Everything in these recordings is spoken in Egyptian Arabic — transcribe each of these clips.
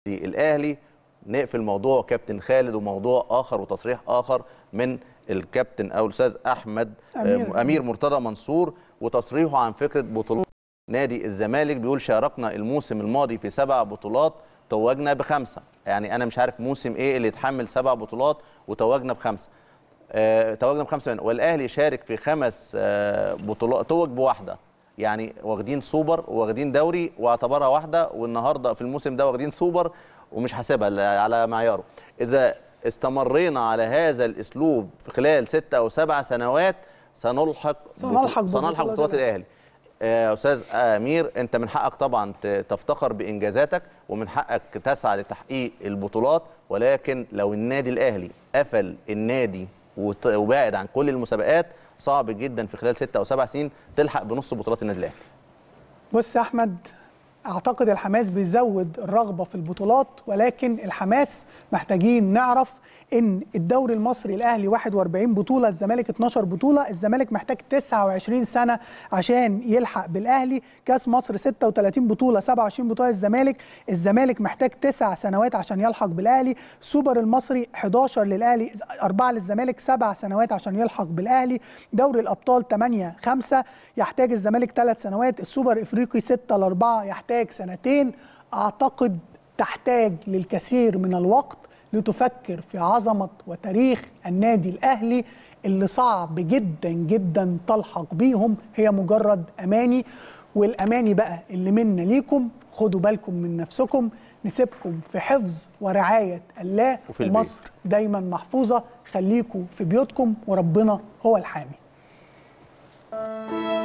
الاهلي نقفل موضوع كابتن خالد وموضوع اخر وتصريح اخر من الكابتن او الاستاذ احمد أمير. آه، امير مرتضى منصور وتصريحه عن فكره بطولات نادي الزمالك بيقول شاركنا الموسم الماضي في سبع بطولات توجنا بخمسه يعني انا مش عارف موسم ايه اللي يتحمل سبع بطولات وتوجنا بخمسه آه، توجنا بخمسه منهم. والاهلي شارك في خمس آه، بطولات توج بواحده يعني واخدين سوبر واخدين دوري واعتبرها واحده والنهارده في الموسم ده واخدين سوبر ومش حاسبها ل- على معياره اذا استمرينا على هذا الاسلوب في خلال ستة او سبع سنوات سنلحق سنلحق سنلحق ببطولات بطولات الاهلي آه، استاذ امير انت من حقك طبعا ت- تفتخر بانجازاتك ومن حقك تسعى لتحقيق البطولات ولكن لو النادي الاهلي قفل النادي وت- وبعد عن كل المسابقات صعب جدا في خلال ستة او سبع سنين تلحق بنص بطولات النادي الاهلي بص يا احمد اعتقد الحماس بيزود الرغبه في البطولات ولكن الحماس محتاجين نعرف ان الدوري المصري الاهلي 41 بطوله الزمالك 12 بطوله الزمالك محتاج 29 سنه عشان يلحق بالاهلي كاس مصر 36 بطوله 27 بطوله الزمالك الزمالك محتاج 9 سنوات عشان يلحق بالاهلي السوبر المصري 11 للاهلي 4 للزمالك 7 سنوات عشان يلحق بالاهلي دوري الابطال 8 5 يحتاج الزمالك 3 سنوات السوبر الافريقي 6 ل 4 يحتاج سنتين اعتقد تحتاج للكثير من الوقت لتفكر في عظمه وتاريخ النادي الاهلي اللي صعب جدا جدا تلحق بيهم هي مجرد اماني والاماني بقى اللي منا ليكم خدوا بالكم من نفسكم نسيبكم في حفظ ورعايه الله وفي البيت. ومصر دايما محفوظه خليكم في بيوتكم وربنا هو الحامي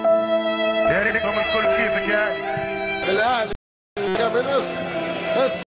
يا ريتكم الكل كيفك يعني الاهلي كمنص